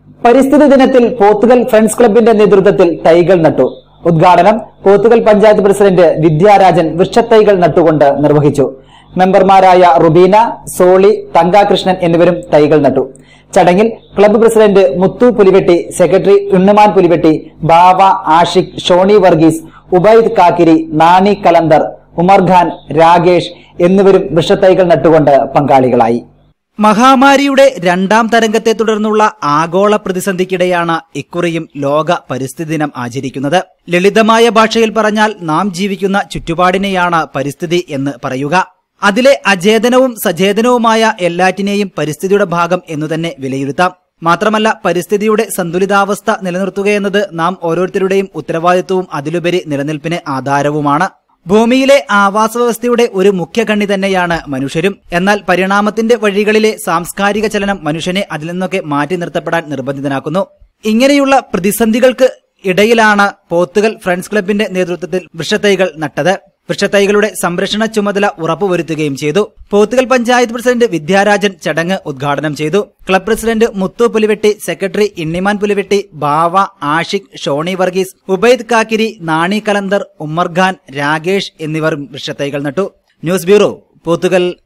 പരിസ്ഥിതി ദിനത്തിൽ പോത്തുകൽ ഫ്രണ്ട്സ് ക്ലബിന്റെ നേതൃത്വത്തിൽ തൈകൾ നട്ടു ഉദ്ഘാടനം പോത്തുകൽ പഞ്ചായത്ത് പ്രസിഡന്റ് വിദ്യാരാജൻ വൃക്ഷത്തൈകൾ നട്ടുകൊണ്ട് നിർവഹിച്ചു മെമ്പർമാരായ റുബീന സോളി തങ്കാകൃഷ്ണൻ എന്നിവരും തൈകൾ നട്ടു ചടങ്ങിൽ club president Muthu Pulivetti secretary Unnuman Pulivetti Bava Ashiq Shoni Varghese Ubaid Kakkiri Nani Kalanthar Umarkhan Rakesh എന്നിവരും വൃക്ഷത്തൈകൾ നട്ടുകൊണ്ട് പങ്കാളികളായി മഹാമാരിയുടെ രണ്ടാം തരംഗത്തെ തുടർന്നുള്ള ആഗോള പ്രതിസന്ധിക്കിടെയാണ് ഇക്കുറിയും ലോക പരിസ്ഥിതി ദിനം ആചരിക്കുന്നത് ലളിതമായ ഭാഷയിൽ പറഞ്ഞാൽ നാം ജീവിക്കുന്ന ചുറ്റുപാടിനെയാണ് പരിസ്ഥിതി എന്ന് പറയുക അതിലെ അചേതനവും സചേതനവുമായ എല്ലാറ്റിനെയും പരിസ്ഥിതിയുടെ ഭാഗം എന്നു തന്നെ വിലയിരുത്താം മാത്രമല്ല പരിസ്ഥിതിയുടെ സന്തുലിതാവസ്ഥ നിലനിർത്തുകയെന്നത് നാം ഓരോരുത്തരുടെയും ഉത്തരവാദിത്വവും അതിലുപരി നിലനിൽപ്പിന് ആധാരവുമാണ് ഭൂമിയിലെ ആവാസ വ്യവസ്ഥയുടെ ഒരു മുഖ്യ കണ്ണി തന്നെയാണ് മനുഷ്യരും എന്നാൽ പരിണാമത്തിന്റെ വഴികളിലെ സാംസ്കാരിക ചലനം മനുഷ്യനെ അതിൽ നിന്നൊക്കെ മാറ്റി നിർത്തപ്പെടാൻ നിർബന്ധിതനാക്കുന്നു ഇങ്ങനെയുള്ള പ്രതിസന്ധികൾക്ക് ഇടയിലാണ് പോത്തുകൽ ഫ്രണ്ട്സ് ക്ലബിന്റെ നേതൃത്വത്തിൽ വൃക്ഷത്തൈകൾ നട്ടത് വൃക്ഷത്തൈകളുടെ സംരക്ഷണ ചുമതല ഉറപ്പുവരുത്തുകയും ചെയ്തു പോത്തുകൽ പഞ്ചായത്ത് പ്രസിഡന്റ് വിദ്യാരാജൻ ചടങ്ങ് ഉദ്ഘാടനം ചെയ്തു club president Muthu Pulivetti secretary Innimaan Pulivetti Bava Ashiq Shoni Varghese Ubaid Kakkiri Nani Kalanthar Ummarkhan Rakesh എന്നിവർ വൃക്ഷത്തൈകൾ നട്ടു ന്യൂസ് ബ്യൂറോ പോത്തുകൽ